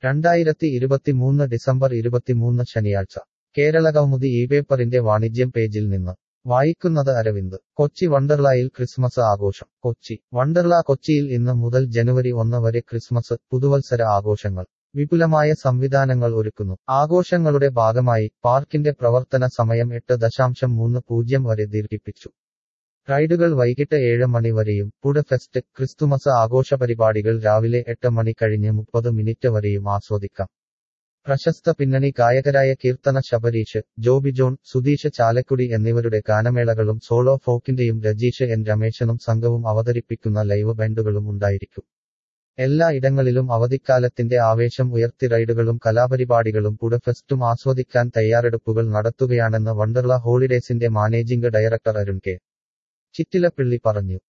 രണ്ടായിരത്തി ഇരുപത്തിമൂന്ന് ഡിസംബർ ഇരുപത്തിമൂന്ന് ശനിയാഴ്ച കേരള കൗമുദി ഈ പേപ്പറിന്റെ വാണിജ്യം പേജിൽ നിന്ന് വായിക്കുന്നത് അരവിന്ദ് കൊച്ചി വണ്ടർലായിൽ ക്രിസ്മസ് ആഘോഷം കൊച്ചി വണ്ടർല കൊച്ചിയിൽ ഇന്ന് മുതൽ ജനുവരി ഒന്ന് വരെ ക്രിസ്മസ് പുതുവത്സര ആഘോഷങ്ങൾ വിപുലമായ സംവിധാനങ്ങൾ ഒരുക്കുന്നു ആഘോഷങ്ങളുടെ ഭാഗമായി പാർക്കിന്റെ പ്രവർത്തന സമയം എട്ട് ദശാംശം മൂന്ന് പൂജ്യം വരെ ദീർഘിപ്പിച്ചു റൈഡുകൾ വൈകിട്ട് ഏഴ് മണി വരെയും പുഡ് ഫെസ്റ്റ് ക്രിസ്തുമസ് ആഘോഷപരിപാടികൾ രാവിലെ എട്ട് മണി കഴിഞ്ഞ് മുപ്പത് മിനിറ്റ് വരെയും ആസ്വദിക്കാം പ്രശസ്ത പിന്നണി ഗായകരായ കീർത്തന ശബരീഷ് ജോബി ജോൺ സുധീഷ് ചാലക്കുടി എന്നിവരുടെ ഗാനമേളകളും സോളോ ഫോക്കിന്റെയും രജീഷ് എൻ രമേശനും സംഘവും അവതരിപ്പിക്കുന്ന ലൈവ് ബാൻഡുകളും ഉണ്ടായിരിക്കും എല്ലാ ഇടങ്ങളിലും അവധിക്കാലത്തിന്റെ ആവേശം ഉയർത്തി റൈഡുകളും കലാപരിപാടികളും പുഡ് ഫെസ്റ്റും ആസ്വദിക്കാൻ തയ്യാറെടുപ്പുകൾ നടത്തുകയാണെന്ന് വണ്ടർല ഹോളിഡേസിന്റെ managing director Arun K Chittilappilly പറഞ്ഞു